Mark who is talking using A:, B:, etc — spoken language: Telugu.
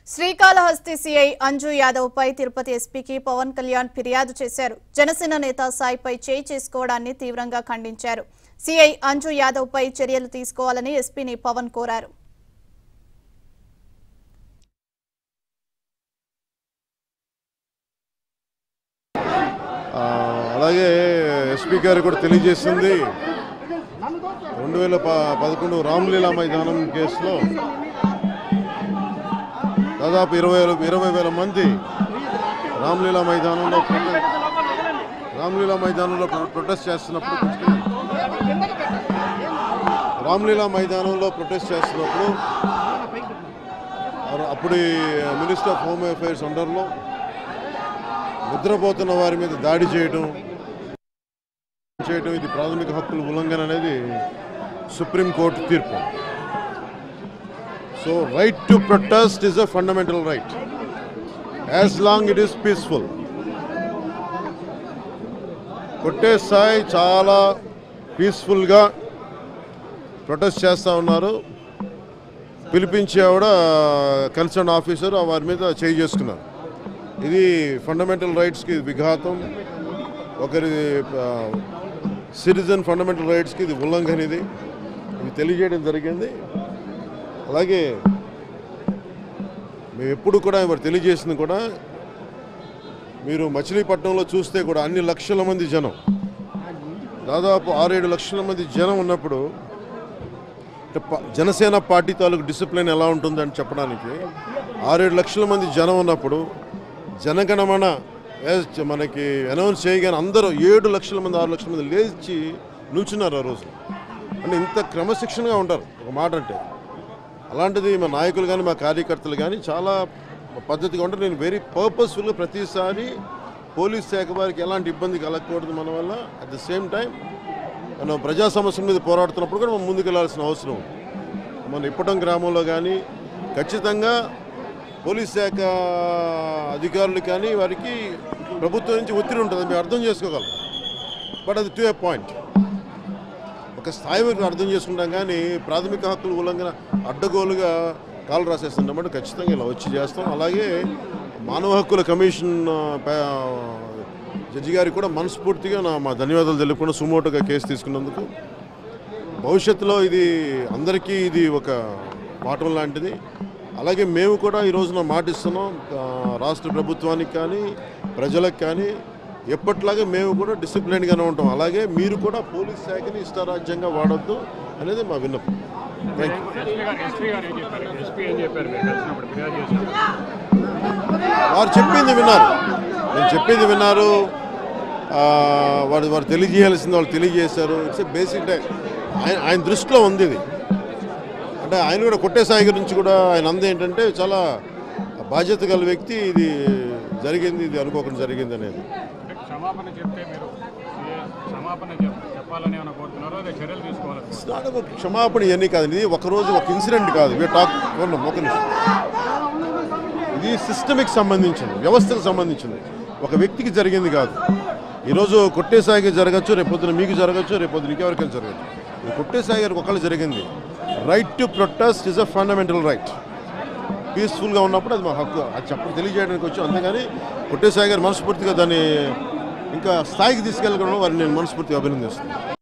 A: శ్రీకాళహస్తి సీఐ అంజు యాదవ్ పై తిరుపతి ఎస్పీకి పవన్ కళ్యాణ్ ఫిర్యాదు చేశారు జనసేన నేత సాయిపై చేయి చేసుకోవడాన్ని తీవ్రంగా ఖండించారు సీఐ అంజు యాదవ్ పై చర్యలు తీసుకోవాలని ఎస్పీని పవన్ కోరారు
B: ఆ, అలాగే ఎస్పీ గారు కూడా తెలియజేసింది రెండు వేల ప పదకొండు రామ్లీలా మైదానం కేసులో దాదాపు ఇరవై వేల ఇరవై వేల మంది రామ్లీలా మైదానంలో ప్రొటె- రామ్లీలా మైదానంలో ప్రొ- ప్రొటెస్ట్ చేస్తున్నప్పుడు కూర్చుని- రామ్లీలా మైదానంలో ప్రొటెస్ట్ చేస్తున్నప్పుడు అర- అప్పుడు మినిస్టర్ ఆఫ్ హోమ్ అఫైర్స్ అండర్లో నిద్రపోతున్న వారి మీద దాడి చేయడం చేయడం ఇది ప్రాథమిక హక్కుల ఉల్లంఘన అనేది సుప్రీంకోర్టు తీర్పు so right to protest is a fundamental right as long it is peaceful కొట్టే స్థాయి చాలా పీస్ఫుల్గా ప్రొటెస్ట్ చేస్తూ ఉన్నారు పిలిపించి ఆవిడ కన్సర్న్ ఆఫీసర్ వారి మీద చేయి చేసుకున్నారు ఇది ఫండమెంటల్ రైట్స్కి విఘాతం ఒకరి సిటిజన్ ఫండమెంటల్ రైట్స్కి ఇది ఉల్లంఘన ఇది ఇది తెలియజేయడం జరిగింది అలాగే మేము ఎప్పుడు కూడా మరి తెలియజేసింది కూడా మీరు మచిలీపట్నంలో చూస్తే కూడా అన్ని లక్షల మంది జనం దాదాపు ఆరేడు లక్షల మంది జనం ఉన్నప్పుడు అంటే ప- జనసేన పార్టీ తాలూకు డిసిప్లిన్ ఎలా ఉంటుందని చెప్పడానికి ఆరేడు లక్షల మంది జనం ఉన్నప్పుడు జనగణమన యాజ్ మనకి అనౌన్స్ చేయగానే అందరూ ఏడు లక్షల మంది ఆరు లక్షల మంది లేచి నిల్చున్నారు ఆ రోజు అంటే ఇంత క్రమశిక్షణగా ఉంటారు ఒక మాట అంటే అలాంటిది మా నాయకులు కానీ మా కార్యకర్తలు కానీ చాలా పద్ధతిగా ఉంటారు నేను వెరీ పర్పస్ఫుల్గా ప్రతిసారి పోలీస్ శాఖ వారికి ఎలాంటి ఇబ్బంది కలగకూడదు మన వల్ల అట్ ద సేమ్ టైం మనం ప్రజా సమస్యల మీద పోరాడుతున్నప్పుడు కూడా మనం ముందుకు వెళ్ళాల్సిన అవసరం ఉంది మన ఇప్పటం గ్రామంలో కానీ ఖచ్చితంగా పోలీస్ శాఖ అధికారులు కానీ వారికి ప్రభుత్వం నుంచి ఒత్తిడి ఉంటుంది మేము అర్థం చేసుకోగలం బట్ అది టు ఏ పాయింట్ ఒక స్థాయి వరకు అర్థం చేసుకుంటాం కానీ ప్రాథమిక హక్కుల ఉల్లంఘన అడ్డగోలుగా కాలు రాసేస్తున్నామంటే ఖచ్చితంగా ఇలా వచ్చి చేస్తాం అలాగే మానవ హక్కుల కమిషన్ ఆ, ప- జడ్జి గారికి కూడా మనస్ఫూర్తిగా నా మా ధన్యవాదాలు తెలుపుకున్న సుమోటోగా కేసు తీసుకున్నందుకు భవిష్యత్తులో ఇది అందరికీ ఇది ఒక పాఠం లాంటిది అలాగే మేము కూడా ఈ రోజున మాటిస్తున్నాం ఆ, రాష్ట్ర ప్రభుత్వానికి కానీ ప్రజలకు కానీ ఎప్పట్లాగే మేము కూడా డిసిప్లిన్గానే ఉంటాం అలాగే మీరు కూడా పోలీస్ శాఖని ఇష్టారాజ్యంగా వాడొద్దు అనేది మా విన్నపం థ్యాంక్ యూ
C: ఎస్పీ గారు ఎస్పీ గారు ఏం చెప్పారు ఎస్పీ ఏం చెప్పారు మీరు కలిసినప్పుడు ఫిర్యాదు చేసినప్పుడు
B: వారు చెప్పింది విన్నారు నేను చెప్పింది విన్నారు ఆ, వారు వారు తెలియజేయాల్సింది వాళ్ళు తెలియజేశారు ఇట్స్ బేసిక్ ఆయన ఆయన దృష్టిలో ఉంది ఇది అంటే ఆయన కూడా కొట్టే సాయి గురించి కూడా ఆయన అంది ఏంటంటే చాలా బాధ్యత గల వ్యక్తి ఇది జరిగింది ఇది అనుకోకుండా జరిగింది అనేది
C: అంటే క్షమాపణ చెప్తే మీరు ఏ క్షమాపణ చెప్ చెప్పాలని ఏమైనా కోరుతున్నారో అదే చర్యలు తీసుకోవాలి
B: It's not about క్షమాపణ ఇవన్నీ కాదు ఇది ఒక రోజు ఒక ఇన్సిడెంట్ కాదు వీ టాక్ ఒక నిమిషం ఇది సిస్టమిక్ సంబంధించింది వ్యవస్థకు సంబంధించింది ఒక వ్యక్తికి జరిగింది కాదు ఈరోజు కొట్టేసాయికి జరగచ్చు రేపొద్దున మీకు జరగచ్చు రేపొద్దున ఇంకెవరికైనా జరగచ్చు ఇది కొట్టేసాయి గారికి ఒకళ్ళు జరిగింది right to protest is a fundamental right పీస్ఫుల్గా ఉన్నప్పుడు అది మా హక్కు అది చెప్పడం తెలియజేయడానికి వచ్చి అంతేగాని కొట్టేసాయి గారు మనస్ఫూర్తిగా దాన్ని ఇంకా స్థాయికి తీసుకెళ్ళడం వారిని నేను మనస్ఫూర్తిగా అభినందిస్తున్నాను